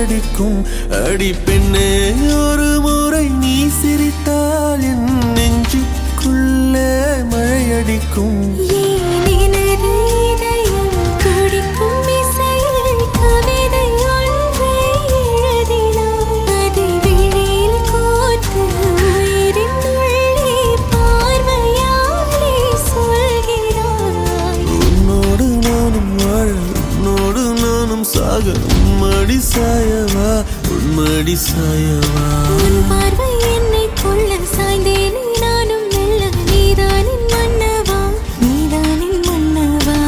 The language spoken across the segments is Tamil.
மழையடிக்கும் அடி பெண்ணே ஒரு முறை நீ சிரித்தால் என் நெஞ்சுக்குள்ளே மழையடிக்கும் ஏன் எனது இதயம் துடிக்கும் இசையில் கவிதை ஒன்றை எழுதினாய். அதை விழியில் கோர்த்து உயிரின் உள்ளே பார்வையாலே சொல்கிறாய். உன்னோடு நானும் வாழ உன்னோடு நானும் சாக உம்மடி சாயவா உன்மடி சாயவா உன் பார்வை என்னைக் கொள்ள சாய்ந்தேனே நானும் மெல்ல. நீதானின் மன்னவா, நீதானின் மன்னவா.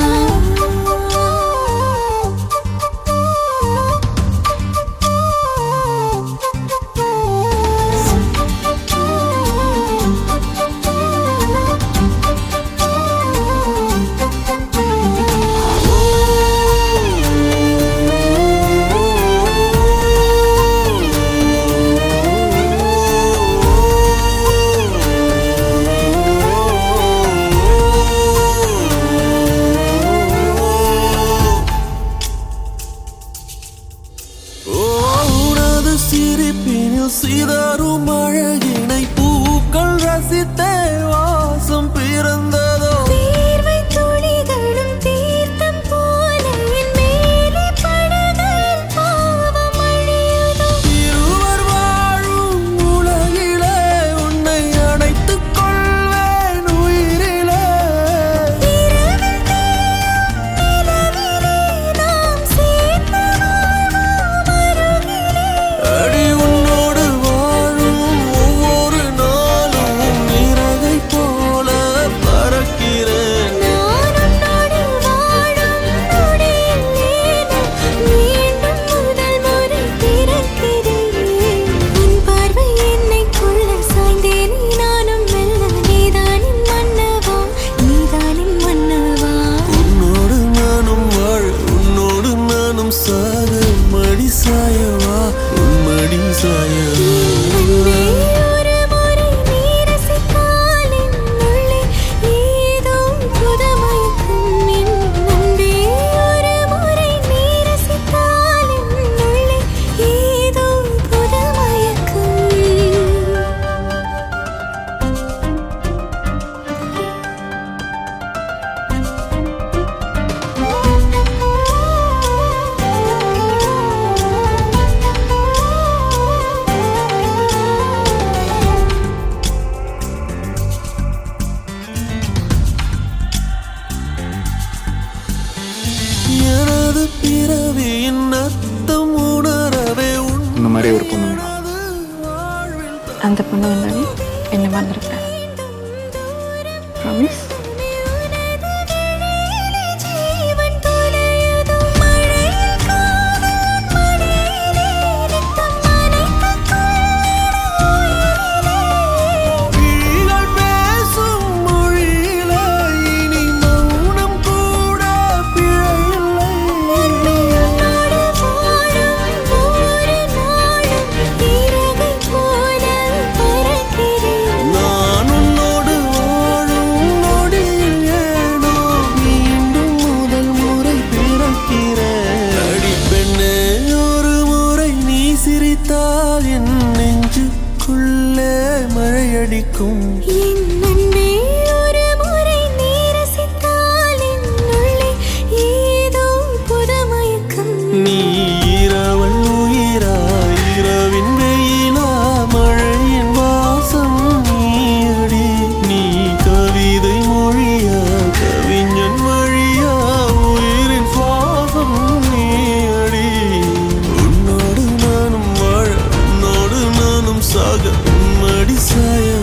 ஓ உனது சிரிப்பினில் சிதறும் அழகினை பூக்கள் ரசித்தே வாசம் பிறந்ததோ தீர்வை துளிகளும் தீர்த்தம் போல என் மேலே படுகையில் பாவம் அழியுதோ. இருவர் வாழும் உலகிலே உன்னை அணைத்துக் கொள்வேன் உயிரிலே இரவில் தேயும் நிலவிலே நாம் சேர்ந்து வாழ்வோம் அருகிலே. அடி உன்னோடு வாழும் ஒவ்வொரு நாளும் இறகை போல பறக்கிறேன் நான் உன்னோடு வாழும் நொடியில் ஏனோ மீண்டும் முதல் முறை பிறக்கிறேன். உன் பார்வை என்னைக் கொள்ள சாய்ந்தேனே நானும் மெல்ல. நீதானின் மன்னவா, நீதானின் மன்னவா. உன்னோடு நானும் வாழ உன்னோடு நானும் சாக மடி சாயவா உன்மடி சாயவா அன்பே ஒரு முறை நீ ரசித்தால் என் உள்ளே ஏதோ புதுமயக்கம். என் அன்பே ஒரு முறை நீ ரசித்தால் என் உள்ளே ஏதோ புதுமயக்கம். எனது பிறவியின் அர்த்தம் உணரவே இந்த மாதிரி ஒரு பொண்ணு வேணும் உன்னது வாழ்வில் அந்த பொண்ணு வந்தாலே என்ன மறந்துருப்பேன் ப்ராமிஸ் ஜீவன் தொலையுதோ மழையில் காதல் மடியிலே நித்தம் நனைத்துக் விழிகள் பேசும் மொழியிலே இனி மௌனம் கூட பிழையில்லை உன்னோடு வாழும் ஒவ்வொரு நாளும் இறகை போல பறக்கிறேன். நான் உன்னோடு வாழும் நொடியில் ஏனோ மீண்டும் முதல் முறை பிறக்கிறேன் அடி பெண்ணே ஒரு முறை நீ சிரித்தால் என் நெஞ்சுக்குள்ளே மழையடிக்கும் என் அன்பே ஒரு முறை நீ ரசித்தால் என் உள்ளே ஏதோ புதுமயக்கம். நீ இரவல் உயிரா இரவின் வெயிலா மழையின் வாசம் நீயடி நீ கவிதை மொழியா கவிஞன் வழியா உயிரின் சுவாசம் நீயடி உன்னோடு நானும் வாழ உன்னோடு நானும் சாக உம்மடி சாய